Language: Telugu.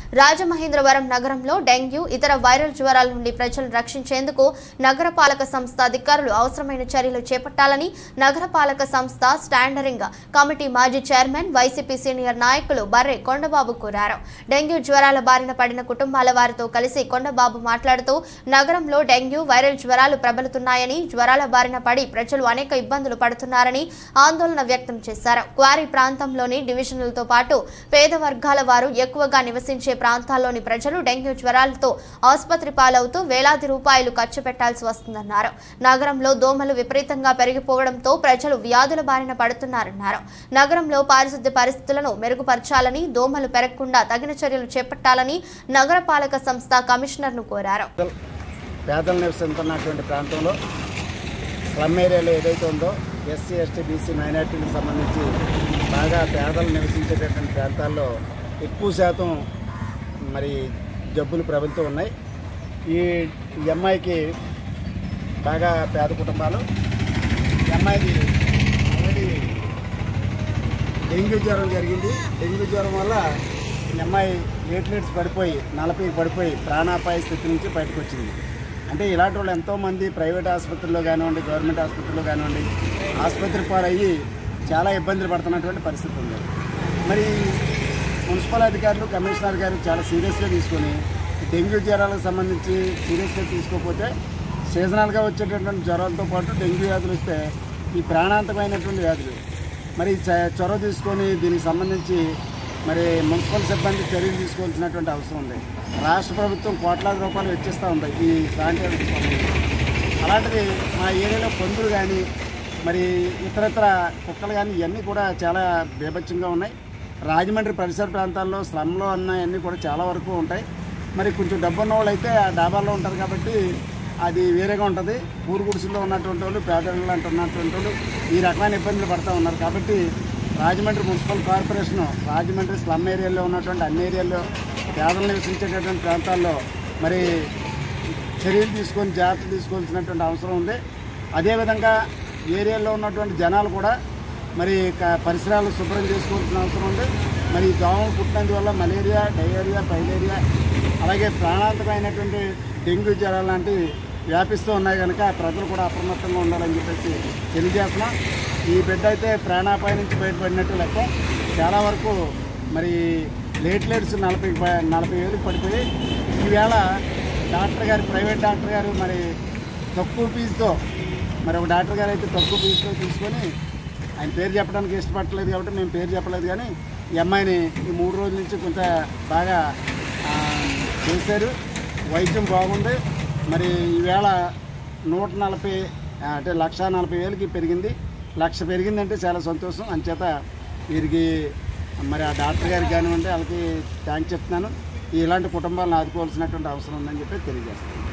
రాజమహేంద్రవరం నగరంలో డెంగ్యూ ఇతర వైరల్ జ్వరాల నుండి ప్రజలను రక్షించేందుకు నగరపాలక సంస్థ అధికారులు అవసరమైన చర్యలు చేపట్టాలని నగరపాలక సంస్థ స్టాండరింగ్ కమిటీ మాజీ చైర్మన్ వైసీపీ సీనియర్ నాయకులు బర్రె కొండబాబు కోరారు డెంగ్యూ జ్వరాల బారిన పడిన కుటుంబాల వారితో కలిసి కొండబాబు మాట్లాడుతూ నగరంలో డెంగ్యూ వైరల్ జ్వరాలు ప్రబలుతున్నాయని జ్వరాల బారిన పడి ప్రజలు అనేక ఇబ్బందులు పడుతున్నారని ఆందోళన వ్యక్తం చేశారు క్వారీ ప్రాంతంలోని డివిజన్లతో పాటు పేద వర్గాల వారు ఎక్కువగా నివసించే ప్రాంతాల్లోని ప్రజలు డెంగ్యూ జ్వరాలతో ఆసుపత్రి పాలవుతూ వేలాది రూపాయలు ఖర్చు పెట్టాల్సి వస్తుందన్నారు నగరంలో దోమలు విపరీతంగా పెరిగిపోవడంతో ప్రజలు వ్యాధుల బారిన పడుతున్నారన్నారు నగరంలో పారిశుద్ధ్య పరిస్థితులను మెరుగుపరచాలని దోమలు పెరగకుండా తగిన చర్యలు చేపట్టాలని నగరపాలక సంస్థ కమిషనర్ను కోరారు పేదలు నివసిస్తున్నటువంటి ప్రాంతంలో స్లమ్ ఏరియాలో ఏదైతే ఉందో ఎస్సీ ఎస్టీ బీసీ మైనార్టీలకు సంబంధించి బాగా పేదలు నివసించేటటువంటి ప్రాంతాల్లో ఎక్కువ శాతం మరి జబ్బులు ప్రబలుతూ ఉన్నాయి ఈ ఈ అమ్మాయికి బాగా పేద కుటుంబాలు ఈ అమ్మాయికి ఆల్రెడీ డెంగ్యూ జ్వరం జరిగింది డెంగ్యూ జ్వరం వల్ల ఈ అమ్మాయి ప్లేట్లెట్స్ పడిపోయి నలభై పడిపోయి ప్రాణాపాయ స్థితి నుంచి బయటకు వచ్చింది అంటే ఇలాంటి వాళ్ళు ఎంతోమంది ప్రైవేట్ ఆసుపత్రుల్లో కానివ్వండి గవర్నమెంట్ ఆసుపత్రుల్లో కానివ్వండి ఆసుపత్రి పాలయ్యి చాలా ఇబ్బందులు పడుతున్నటువంటి పరిస్థితి ఉంది మరి మున్సిపల్ అధికారులు కమిషనర్ గారు చాలా సీరియస్గా తీసుకొని ఈ డెంగ్యూ జ్వరాలకు సంబంధించి సీరియస్గా తీసుకోకపోతే సీజనల్గా వచ్చేటటువంటి జ్వరాలతో పాటు డెంగ్యూ వ్యాధులు వస్తే ఈ ప్రాణాంతకమైనటువంటి వ్యాధులు మరి చ- చొరవ తీసుకొని దీనికి సంబంధించి మరి మున్సిపల్ సిబ్బంది చర్యలు తీసుకోవాల్సినటువంటి అవసరం ఉంది రాష్ట్ర ప్రభుత్వం కోట్లాది రూపాయలు వెచ్చిస్తూ ఉంది ఈ శానిటరీ అలాంటిది మా ఏరియాలో పందులు కానీ మరి ఇతరత్ర కుక్కలు కానీ ఇవన్నీ కూడా చాలా బీభత్సంగా ఉన్నాయి రాజమండ్రి పరిసర ప్రాంతాల్లో స్లమ్లో అన్నీ కూడా చాలా వరకు ఉంటాయి మరి కొంచెం డబ్బున్న వాళ్ళు అయితే ఆ డాబాల్లో ఉంటారు కాబట్టి అది వేరేగా ఉంటుంది ఊరు గుడిసెల్లో ఉన్నటువంటి వాళ్ళు పేదలు అంటున్నటువంటి వాళ్ళు ఈ రకమైన ఇబ్బందులు పడుతూ ఉన్నారు కాబట్టి Rajahmundry municipal corporation Rajahmundry slum ఏరియాలో ఉన్నటువంటి అన్ని ఏరియాల్లో పేదలు నివసించేటటువంటి ప్రాంతాల్లో మరి చర్యలు తీసుకొని జాగ్రత్తలు తీసుకోవాల్సినటువంటి అవసరం ఉంది అదేవిధంగా ఏరియాలో ఉన్నటువంటి జనాలు కూడా మరి క- పరిసరాలు శుభ్రం చేసుకోవాల్సిన అవసరం ఉంది మరి ఈ దోమలు పుట్టినందువల్ల మలేరియా డయేరియా పైలేరియా అలాగే ప్రాణాంతకమైనటువంటి డెంగ్యూ జ్వరాలు లాంటివి వ్యాపిస్తూ ఉన్నాయి కనుక ప్రజలు కూడా అప్రమత్తంగా ఉండాలని చెప్పేసి తెలియజేస్తున్నాం ఈ బిడ్డ అయితే ప్రాణాపాయం నుంచి బయటపడినట్టు లెక్క చాలా వరకు మరి లేట్లెట్స్ నలభై ప- నలభై వేలకు పడిపోయి ఈవేళ డాక్టర్ గారు ప్రైవేట్ డాక్టర్ గారు మరి తక్కువ ఫీజుతో మరి ఒక డాక్టర్ గారు అయితే తక్కువ ఫీజుతో తీసుకొని ఆయన పేరు చెప్పడానికి ఇష్టపడలేదు కాబట్టి మేము పేరు చెప్పలేదు కానీ ఈ అమ్మాయిని ఈ మూడు రోజుల నుంచి కొంత బాగా ఆ, చేశారు వైద్యం బాగుంది మరి ఈవేళ నూట నలభై ఆ, అంటే లక్ష నలభై వేలకి పెరిగింది లక్ష పెరిగిందంటే చాలా సంతోషం అంచేత వీరికి మరి ఆ డాక్టర్ గారికి కానివ్వండి వాళ్ళకి థ్యాంక్స్ చెప్తున్నాను ఇలాంటి కుటుంబాలను ఆదుకోవాల్సినటువంటి అవసరం ఉందని చెప్పి తెలియజేస్తాను